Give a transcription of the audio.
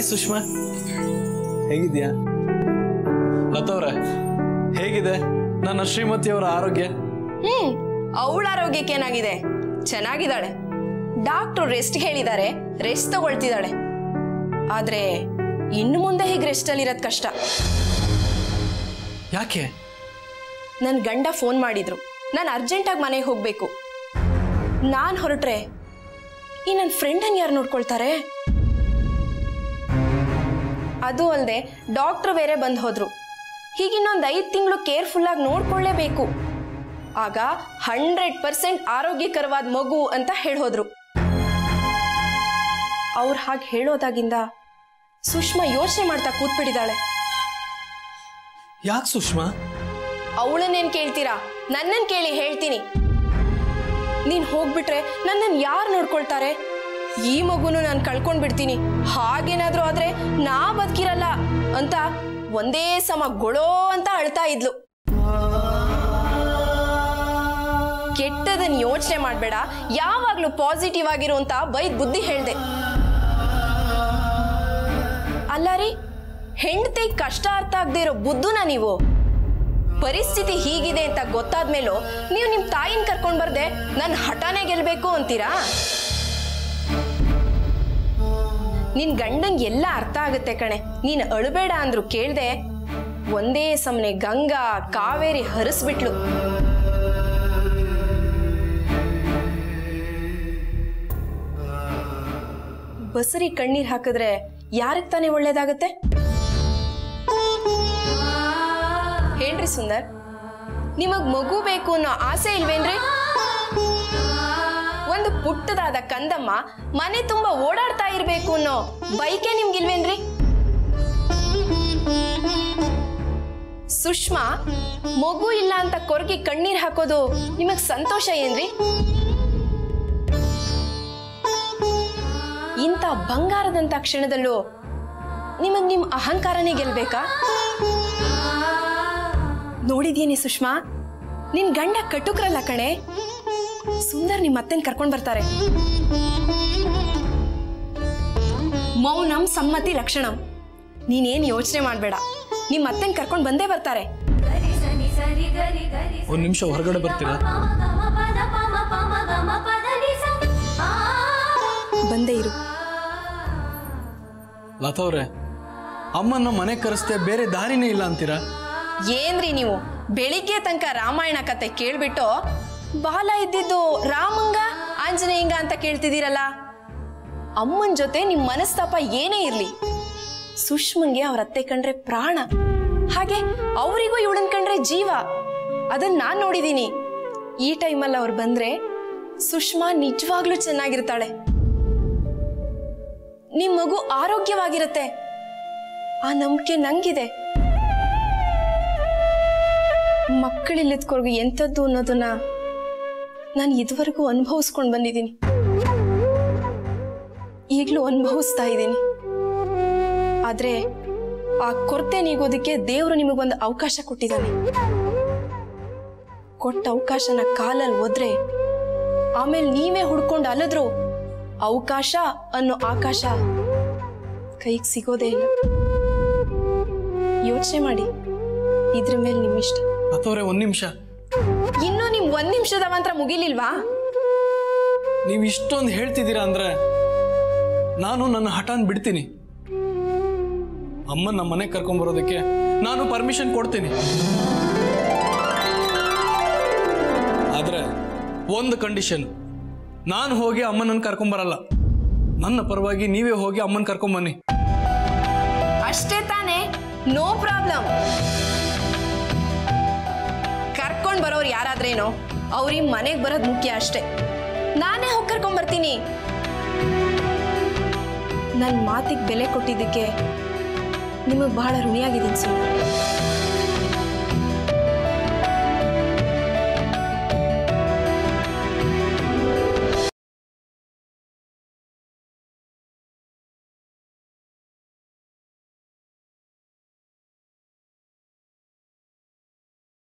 hi Sushma ಹೇಗಿದ್ಯಾ ಲತವ್ರೆ ಹೇಗಿದೆ ನನ್ನ ಶ್ರೀಮತಿಯವರ ಆರೋಗ್ಯ ಹ್ಮ್ ಅವಳ ಆರೋಗ್ಯಕ್ಕೆ ಏನಾಗಿದೆ ಚೆನ್ನಾಗಿದ್ದಾಳೆ ಡಾಕ್ಟ್ರು ರೆಸ್ಟ್ ಹೇಳಿದ್ದಾರೆ ರೆಸ್ಟ್ ತಗೊಳ್ತಿದ್ದಾಳೆ ಆದ್ರೆ ಇನ್ನು ಮುಂದೆ ಹೀಗೆ ರೆಸ್ಟ್ ಅಲ್ಲಿ ಇರೋದ್ ಕಷ್ಟ ಯಾಕೆ ನನ್ನ ಗಂಡ ಫೋನ್ ಮಾಡಿದ್ರು ನಾನು ಅರ್ಜೆಂಟಾಗಿ ಮನೆಗೆ ಹೋಗ್ಬೇಕು ನಾನು ಹೊರಟ್ರೆ ಈ ನನ್ನ ಫ್ರೆಂಡನ್ನು ಯಾರು ನೋಡ್ಕೊಳ್ತಾರೆ ಅದು ಅಲ್ಲದೆ ಡಾಕ್ಟ್ರು ಬೇರೆ ಬಂದು ಹೋದ್ರು ಹೀಗಿನ್ನೊಂದು ಐದು ತಿಂಗಳು ಕೇರ್ಫುಲ್ಲಾಗಿ ನೋಡ್ಕೊಳ್ಳೇಬೇಕು ಆಗ ಹಂಡ್ರೆಡ್ ಪರ್ಸೆಂಟ್ ಆರೋಗ್ಯಕರವಾದ ಮಗು ಅಂತ ಹೇಳೋದ್ರು ಅವ್ರು ಹಾಗೆ ಹೇಳೋದಾಗಿಂದ ಸುಷ್ಮಾ ಯೋಚನೆ ಮಾಡ್ತಾ ಕೂತ್ಬಿಟ್ಟಿದ್ದಾಳೆ ಯಾಕೆ ಸುಷ್ಮಾ ಅವಳನ್ನೇನ್ ಕೇಳ್ತೀರಾ ನನ್ನನ್ ಕೇಳಿ ಹೇಳ್ತೀನಿ ನೀನ್ ಹೋಗ್ಬಿಟ್ರೆ ನನ್ನನ್ ಯಾರು ನೋಡ್ಕೊಳ್ತಾರೆ ಈ ಮಗುನು ನಾನು ಕಳ್ಕೊಂಡ್ ಬಿಡ್ತೀನಿ ಹಾಗೇನಾದ್ರೂ ಆದ್ರೆ ನಾ ಬದುಕಿರಲ್ಲ ಅಂತ ಒಂದೇ ಸಮ ಗೊಳೋ ಅಂತ ಅಳ್ತಾ ಇದ್ಲು ಕೆಟ್ಟದನ್ ಯೋಚನೆ ಮಾಡ್ಬೇಡ ಯಾವಾಗ್ಲೂ ಪಾಸಿಟಿವ್ ಆಗಿರು ಅಂತ ಬೈದ್ ಬುದ್ಧಿ ಹೇಳ್ದೆ ಅಲ್ಲ ರೀ ಹೆಂಡತಿ ಕಷ್ಟ ಅರ್ಥ ಆಗದೆ ಇರೋ ಬುದ್ಧುನ ನೀವು ಪರಿಸ್ಥಿತಿ ಹೀಗಿದೆ ಅಂತ ಗೊತ್ತಾದ್ಮೇಲೂ ನೀವು ನಿಮ್ ತಾಯಿನ ಕರ್ಕೊಂಡ್ ಬರ್ದೆ ನನ್ನ ಹಠಾನೇ ಗೆಲ್ಬೇಕು ಅಂತೀರಾ ನಿನ್ ಗಂಡಂಗ್ ಎಲ್ಲ ಅರ್ಥ ಆಗುತ್ತೆ ಕಣೆ ನೀನ್ ಅಳಬೇಡ ಅಂದ್ರು ಕೇಳ್ದೆ ಒಂದೇ ಸಮನೆ ಗಂಗಾ ಕಾವೇರಿ ಹರಿಸ್ಬಿಟ್ಲು ಬಸರಿ ಕಣ್ಣೀರ್ ಹಾಕಿದ್ರೆ ಯಾರಿಗ್ ತಾನೇ ಒಳ್ಳೇದಾಗತ್ತೆ ಹೇಳ್ರಿ ಸುಂದರ್ ನಿಮಗ್ ಮಗು ಬೇಕು ಅನ್ನೋ ಆಸೆ ಇಲ್ವೇನ್ರಿ ಒಂದು ಪುಟ್ಟದಾದ ಕಂದಮ್ಮ ಮನೆ ತುಂಬಾ ಓಡಾಡ್ತಾ ಇರ್ಬೇಕು ಅನ್ನೋ ಬೈಕೆ ನಿಮ್ಗಿಲ್ವೇನ್ರಿ ಸುಷ್ಮಾ ಮಗು ಇಲ್ಲ ಅಂತ ಕೊರಗಿ ಕಣ್ಣೀರ್ ಹಾಕೋದು ನಿಮಗ್ ಸಂತೋಷ ಏನ್ರಿ ಇಂಥ ಬಂಗಾರದಂತ ಕ್ಷಣದಲ್ಲೂ ನಿಮಗ್ ನಿಮ್ ಅಹಂಕಾರನೇ ಗೆಲ್ಬೇಕಾ ನೋಡಿದ್ಯೇನೆ ಸುಷ್ಮಾ ನಿನ್ ಗಂಡ ಕಟುಕ್ರಲ್ಲ ಕಣೆ ಸುಂದರ್ ನಿಮ್ ಅತ್ತೆನ್ ಕರ್ಕೊಂಡ್ ಬರ್ತಾರೆ ಮೌನಂ ಸಮ್ಮತಿ ಲಕ್ಷಣಂ ನೀನೇನ್ ಯೋಚನೆ ಮಾಡ್ಬೇಡ ನಿಮ್ ಅತ್ತೆನ್ ಕರ್ಕೊಂಡ್ ಬಂದೇ ಬರ್ತಾರೆ ಒಂದು ನಿಮಿಷ ಹೊರಗಡೆ ಬರ್ತೀರಾ ಬಂದೇ ಇರು ಲತವ್ರೆ ಅಮ್ಮನ್ನ ಮನೆ ಕರೆಸ್ತೆ ಬೇರೆ ದಾರಿನೇ ಇಲ್ಲ ಅಂತೀರಾ ಏನ್ರಿ ನೀವು ಬೆಳಿಗ್ಗೆ ತನಕ ರಾಮಾಯಣ ಕತೆ ಕೇಳ್ಬಿಟ್ಟು ಬಾಲ ಇದ್ದಿದ್ದು ರಾಮಂಗ ಆಂಜನೇಯಂಗ ಅಂತ ಕೇಳ್ತಿದ್ದೀರಲ್ಲ ಅಮ್ಮನ್ ಜೊತೆ ನಿಮ್ ಮನಸ್ತಾಪ ಏನೇ ಇರ್ಲಿ ಸುಷ್ಮಂಗೆ ಅವ್ರ ಅತ್ತೆ ಕಂಡ್ರೆ ಪ್ರಾಣ ಹಾಗೆ ಅವರಿಗೂ ಇವಳನ್ ಕಂಡ್ರೆ ಜೀವ ಅದನ್ನ ನಾನ್ ನೋಡಿದೀನಿ ಈ ಟೈಮಲ್ಲಿ ಅವ್ರು ಬಂದ್ರೆ ಸುಷ್ಮಾ ನಿಜವಾಗ್ಲೂ ಚೆನ್ನಾಗಿರ್ತಾಳೆ ನಿಮ್ ಮಗು ಆರೋಗ್ಯವಾಗಿರುತ್ತೆ ಆ ನಂಬಿಕೆ ನಂಗಿದೆ ಮಕ್ಕಳಿಲ್ಲದ್ಕೊರ್ಗು ಎಂಥದ್ದು ಅನ್ನೋದನ್ನ ನಾನು ಇದುವರೆಗೂ ಅನುಭವಿಸ್ಕೊಂಡು ಬಂದಿದ್ದೀನಿ ಈಗಲೂ ಅನುಭವಿಸ್ತಾ ಇದ್ದೀನಿ ಆದ್ರೆ ಆ ಕೊರತೆ ನೀಗೋದಕ್ಕೆ ದೇವರು ನಿಮಗೊಂದು ಅವಕಾಶ ಕೊಟ್ಟಿದ್ದಾನೆ ಕೊಟ್ಟ ಅವಕಾಶನ ಕಾಲಲ್ಲಿ ಒದ್ರೆ ಆಮೇಲೆ ನೀವೇ ಹುಡ್ಕೊಂಡು ಅಲದ್ರು ಅವಕಾಶ ಅನ್ನೋ ಆಕಾಶ ಕೈಗೆ ಸಿಗೋದೇ ಇಲ್ಲ ಯೋಚನೆ ಮಾಡಿ ಇದ್ರ ಮೇಲೆ ನಿಮ್ಮಿಷ್ಟ ಲತವ್ರೆ ಒಂದು ನಿಮಿಷ ಇನ್ನೂ ನಿಮ್ ಒಂದ್ ನಿಮಿಷದ ಮಾತ್ರ ಮುಗಿಲಿಲ್ವಾ ನೀವು ಇಷ್ಟೊಂದು ಹೇಳ್ತಿದ್ದೀರಾ ಅಂದ್ರೆ ನಾನು ನನ್ನ ಹಠಾನ್ ಬಿಡ್ತೀನಿ ಅಮ್ಮನ ನಮ್ಮ ಮನೆಗೆ ಕರ್ಕೊಂಬರೋದಕ್ಕೆ ನಾನು ಪರ್ಮಿಷನ್ ಕೊಡ್ತೀನಿ ಆದ್ರೆ ಒಂದು ಕಂಡೀಷನ್ ನಾನು ಹೋಗಿ ಅಮ್ಮನನ್ನು ಕರ್ಕೊಂಬರಲ್ಲ ನನ್ನ ಪರವಾಗಿ ನೀವೇ ಹೋಗಿ ಅಮ್ಮನ ಕರ್ಕೊಂಬನ್ನಿ ಅಷ್ಟೇ ತಾನೇ ನೋ ಪ್ರಾಬ್ಲಮ್ ಕರ್ಕೊಂಡ್ ಬರೋರು ಯಾರಾದ್ರೇನೋ ಅವ್ರಿಗೆ ಮನೆಗೆ ಬರೋದು ಮುಖ್ಯ ಅಷ್ಟೇ ನಾನೇ ಹೋಗಿ ಕರ್ಕೊಂಡ್ ಬರ್ತೀನಿ ನನ್ನ ಮಾತಿಗೆ ಬೆಲೆ ಕೊಟ್ಟಿದ್ದಕ್ಕೆ ನಿಮಗೆ ಬಹಳ ಋಣಿಯಾಗಿದ್ದೀನಿ ಸುಮ್ಮನೆ